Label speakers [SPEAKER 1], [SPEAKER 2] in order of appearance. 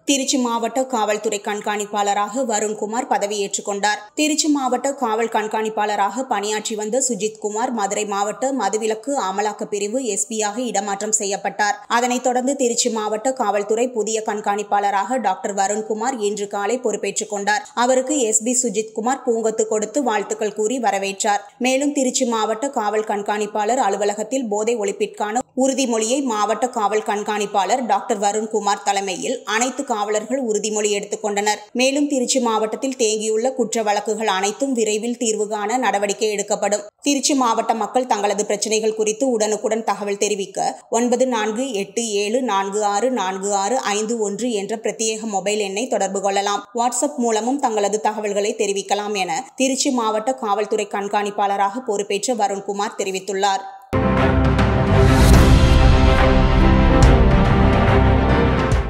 [SPEAKER 1] திருச்சி மாவட்ட காவல்துறை கண்காணிப்பாளராக வருண்குமார் பதவியேற்றுக் கொண்டார் திருச்சி மாவட்ட காவல் கண்காணிப்பாளராக பணியாற்றி வந்த சுஜித் குமார் மதுரை மாவட்ட மதுவிலக்கு அமலாக்க பிரிவு எஸ்பியாக இடமாற்றம் செய்யப்பட்டார் அதனைத் தொடர்ந்து திருச்சி மாவட்ட காவல்துறை புதிய கண்காணிப்பாளராக டாக்டர் வருண்குமார் இன்று காலை பொறுப்பேற்றுக் கொண்டார் அவருக்கு எஸ்பி சுஜித் குமார் பூங்கொத்து கொடுத்து வாழ்த்துக்கள் கூறி வரவேற்றார் மேலும் திருச்சி மாவட்ட காவல் கண்காணிப்பாளர் அலுவலகத்தில் போதை ஒழிப்பிற்கான உறுதிமொழியை மாவட்ட காவல் கண்காணிப்பாளர் டாக்டர் வருண்குமார் தலைமையில் அனைத்து காவலர்கள் உறுதிமொழி எடுத்துக் கொண்டனர் மேலும் திருச்சி மாவட்டத்தில் தேங்கியுள்ள குற்ற வழக்குகள் அனைத்தும் விரைவில் தீர்வு காண நடவடிக்கை எடுக்கப்படும் திருச்சி மாவட்ட மக்கள் தங்களது பிரச்சனைகள் குறித்து உடனுக்குடன் தகவல் தெரிவிக்க ஒன்பது நான்கு எட்டு ஏழு நான்கு ஆறு நான்கு ஆறு ஐந்து ஒன்று என்ற பிரத்யேக மொபைல் எண்ணை தொடர்பு கொள்ளலாம் வாட்ஸ்அப் மூலமும் தங்களது தகவல்களை தெரிவிக்கலாம் என திருச்சி மாவட்ட காவல்துறை கண்காணிப்பாளராக பொறுப்பேற்ற வருண்குமார் தெரிவித்துள்ளார்